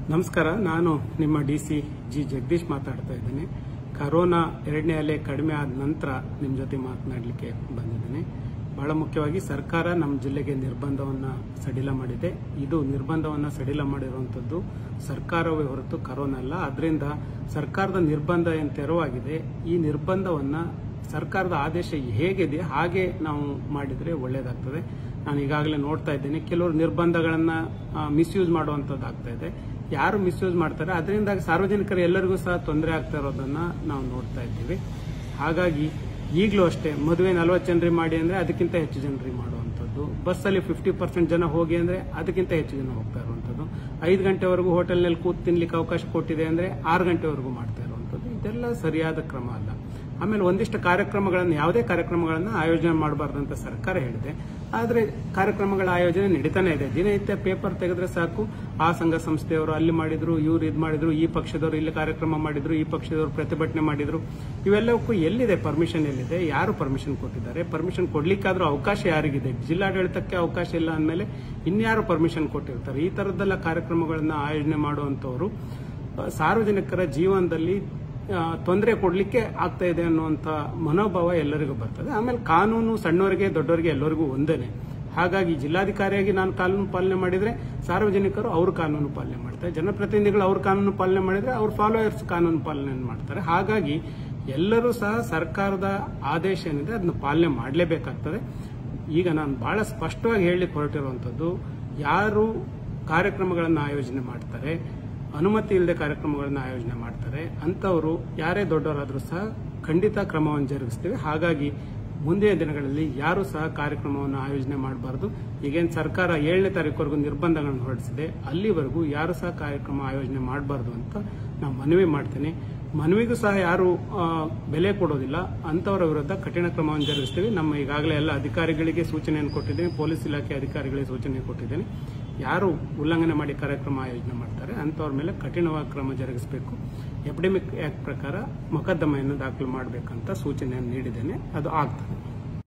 ನಮಸ್ಕಾರ ನಾನು ನಿಮ್ಮ ಡಿ ಸಿ ಜಿ ಜಗದೀಶ್ ಮಾತಾಡ್ತಾ ಇದ್ದೀನಿ ಕರೋನಾ ಎರಡನೇ ಅಲೆ ಕಡಿಮೆ ಆದ ನಂತರ ನಿಮ್ಮ ಜೊತೆ ಮಾತನಾಡಲಿಕ್ಕೆ ಬಂದಿದ್ದೀನಿ ಬಹಳ ಮುಖ್ಯವಾಗಿ ಸರ್ಕಾರ ನಮ್ಮ ಜಿಲ್ಲೆಗೆ ನಿರ್ಬಂಧವನ್ನು ಸಡಿಲ ಮಾಡಿದೆ ಇದು ನಿರ್ಬಂಧವನ್ನು ಸಡಿಲ ಮಾಡಿರುವಂಥದ್ದು ಸರ್ಕಾರವೇ ಹೊರತು ಕರೋನಾ ಅಲ್ಲ ಅದರಿಂದ ಸರ್ಕಾರದ ನಿರ್ಬಂಧ ಏನು ತೆರವಾಗಿದೆ ಈ ನಿರ್ಬಂಧವನ್ನು ಸರ್ಕಾರದ ಆದೇಶ ಹೇಗಿದೆ ಹಾಗೆ ನಾವು ಮಾಡಿದರೆ ಒಳ್ಳೆಯದಾಗ್ತದೆ ನಾನು ಈಗಾಗಲೇ ನೋಡ್ತಾ ಇದ್ದೇನೆ ಕೆಲವರು ನಿರ್ಬಂಧಗಳನ್ನು ಮಿಸ್ಯೂಸ್ ಮಾಡುವಂಥದ್ದು ಆಗ್ತಾ ಇದೆ ಯಾರು ಮಿಸ್ಯೂಸ್ ಮಾಡ್ತಾರೆ ಅದರಿಂದ ಸಾರ್ವಜನಿಕರು ಎಲ್ಲರಿಗೂ ಸಹ ತೊಂದರೆ ಆಗ್ತಾ ಇರೋದನ್ನ ನಾವು ನೋಡ್ತಾ ಇದ್ದೀವಿ ಹಾಗಾಗಿ ಈಗಲೂ ಅಷ್ಟೇ ಮದುವೆ ನಲವತ್ತು ಜನರಿ ಮಾಡಿ ಅಂದರೆ ಅದಕ್ಕಿಂತ ಹೆಚ್ಚು ಜನರಿ ಮಾಡುವಂಥದ್ದು ಬಸ್ಸಲ್ಲಿ ಫಿಫ್ಟಿ ಪರ್ಸೆಂಟ್ ಜನ ಹೋಗಿ ಅಂದರೆ ಅದಕ್ಕಿಂತ ಹೆಚ್ಚು ಜನ ಹೋಗ್ತಾ ಇರುವಂಥದ್ದು ಐದು ಗಂಟೆವರೆಗೂ ಹೋಟೆಲ್ನಲ್ಲಿ ಕೂತ್ ತಿನ್ಲಿಕ್ಕೆ ಅವಕಾಶ ಕೊಟ್ಟಿದೆ ಅಂದರೆ ಆರು ಗಂಟೆವರೆಗೂ ಮಾಡ್ತಾ ಇರುವಂಥದ್ದು ಇದೆಲ್ಲ ಸರಿಯಾದ ಕ್ರಮ ಅಲ್ಲ ಆಮೇಲೆ ಒಂದಿಷ್ಟು ಕಾರ್ಯಕ್ರಮಗಳನ್ನು ಯಾವುದೇ ಕಾರ್ಯಕ್ರಮಗಳನ್ನು ಆಯೋಜನೆ ಮಾಡಬಾರ್ದಂತ ಸರ್ಕಾರ ಹೇಳಿದೆ ಆದರೆ ಕಾರ್ಯಕ್ರಮಗಳ ಆಯೋಜನೆ ನಡೀತಾನೆ ಇದೆ ದಿನನಿತ್ಯ ಪೇಪರ್ ತೆಗೆದ್ರೆ ಸಾಕು ಆ ಸಂಘ ಸಂಸ್ಥೆಯವರು ಅಲ್ಲಿ ಮಾಡಿದ್ರು ಇವ್ರು ಇದು ಮಾಡಿದ್ರು ಈ ಪಕ್ಷದವರು ಇಲ್ಲಿ ಕಾರ್ಯಕ್ರಮ ಮಾಡಿದ್ರು ಈ ಪಕ್ಷದವರು ಪ್ರತಿಭಟನೆ ಮಾಡಿದ್ರು ಇವೆಲ್ಲಕ್ಕೂ ಎಲ್ಲಿದೆ ಪರ್ಮಿಷನ್ ಎಲ್ಲಿದೆ ಯಾರು ಪರ್ಮಿಷನ್ ಕೊಟ್ಟಿದ್ದಾರೆ ಪರ್ಮಿಷನ್ ಕೊಡ್ಲಿಕ್ಕಾದ್ರೂ ಅವಕಾಶ ಯಾರಿಗಿದೆ ಜಿಲ್ಲಾಡಳಿತಕ್ಕೆ ಅವಕಾಶ ಇಲ್ಲ ಅಂದಮೇಲೆ ಇನ್ಯಾರು ಪರ್ಮಿಷನ್ ಕೊಟ್ಟಿರ್ತಾರೆ ಈ ತರದ್ದೆಲ್ಲ ಕಾರ್ಯಕ್ರಮಗಳನ್ನ ಆಯೋಜನೆ ಮಾಡುವಂತವರು ಸಾರ್ವಜನಿಕರ ಜೀವನದಲ್ಲಿ ತೊಂದರೆ ಕೊಡಲಿಕ್ಕೆ ಆಗ್ತಾ ಇದೆ ಅನ್ನುವಂಥ ಮನೋಭಾವ ಎಲ್ಲರಿಗೂ ಬರ್ತದೆ ಆಮೇಲೆ ಕಾನೂನು ಸಣ್ಣವರಿಗೆ ದೊಡ್ಡವರಿಗೆ ಎಲ್ಲರಿಗೂ ಒಂದೇನೆ ಹಾಗಾಗಿ ಜಿಲ್ಲಾಧಿಕಾರಿಯಾಗಿ ನಾನು ಕಾನೂನು ಪಾಲನೆ ಮಾಡಿದ್ರೆ ಸಾರ್ವಜನಿಕರು ಅವ್ರ ಕಾನೂನು ಪಾಲನೆ ಮಾಡ್ತಾರೆ ಜನಪ್ರತಿನಿಧಿಗಳು ಅವ್ರ ಕಾನೂನು ಪಾಲನೆ ಮಾಡಿದ್ರೆ ಅವ್ರ ಫಾಲೋಯರ್ಸ್ ಕಾನೂನು ಪಾಲನೆ ಮಾಡ್ತಾರೆ ಹಾಗಾಗಿ ಎಲ್ಲರೂ ಸಹ ಸರ್ಕಾರದ ಆದೇಶ ಏನಿದೆ ಅದನ್ನ ಪಾಲನೆ ಮಾಡಲೇಬೇಕಾಗ್ತದೆ ಈಗ ನಾನು ಬಹಳ ಸ್ಪಷ್ಟವಾಗಿ ಹೇಳಲಿಕ್ಕೆ ಹೊರಟಿರುವಂಥದ್ದು ಯಾರು ಕಾರ್ಯಕ್ರಮಗಳನ್ನು ಆಯೋಜನೆ ಮಾಡ್ತಾರೆ ಅನುಮತಿ ಇಲ್ಲದೆ ಕಾರ್ಯಕ್ರಮಗಳನ್ನು ಆಯೋಜನೆ ಮಾಡ್ತಾರೆ ಅಂಥವರು ಯಾರೇ ದೊಡ್ಡವರಾದರೂ ಸಹ ಖಂಡಿತ ಕ್ರಮವನ್ನು ಜರುಗಿಸ್ತೀವಿ ಹಾಗಾಗಿ ಮುಂದಿನ ದಿನಗಳಲ್ಲಿ ಯಾರು ಸಹ ಕಾರ್ಯಕ್ರಮವನ್ನು ಆಯೋಜನೆ ಮಾಡಬಾರ್ದು ಈಗೇನು ಸರ್ಕಾರ ಏಳನೇ ತಾರೀಕುವರೆಗೂ ನಿರ್ಬಂಧಗಳನ್ನು ಹೊರಡಿಸಿದೆ ಅಲ್ಲಿವರೆಗೂ ಯಾರು ಸಹ ಕಾರ್ಯಕ್ರಮ ಆಯೋಜನೆ ಮಾಡಬಾರ್ದು ಅಂತ ನಾವು ಮನವಿ ಮಾಡ್ತೇನೆ ಮನವಿಗೂ ಸಹ ಯಾರು ಬೆಲೆ ಕೊಡೋದಿಲ್ಲ ಅಂಥವರ ವಿರುದ್ಧ ಕಠಿಣ ಕ್ರಮವನ್ನು ಜರುಗಿಸ್ತೀವಿ ನಮ್ಮ ಈಗಾಗಲೇ ಎಲ್ಲ ಅಧಿಕಾರಿಗಳಿಗೆ ಸೂಚನೆಯನ್ನು ಕೊಟ್ಟಿದ್ದೇನೆ ಪೊಲೀಸ್ ಇಲಾಖೆ ಅಧಿಕಾರಿಗಳಿಗೆ ಸೂಚನೆ ಕೊಟ್ಟಿದ್ದೇನೆ ಯಾರು ಉಲ್ಲಂಘನೆ ಮಾಡಿ ಕಾರ್ಯಕ್ರಮ ಆಯೋಜನೆ ಮಾಡ್ತಾರೆ ಅಂಥವ್ರ ಮೇಲೆ ಕಠಿಣವಾದ ಕ್ರಮ ಜರುಗಿಸಬೇಕು ಎಪಿಡೆಮಿಕ್ ಆಕ್ಟ್ ಪ್ರಕಾರ ಮೊಕದ್ದಮೆಯನ್ನು ದಾಖಲು ಮಾಡಬೇಕಂತ ಸೂಚನೆಯನ್ನು ನೀಡಿದ್ದೇನೆ ಅದು ಆಗ್ತದೆ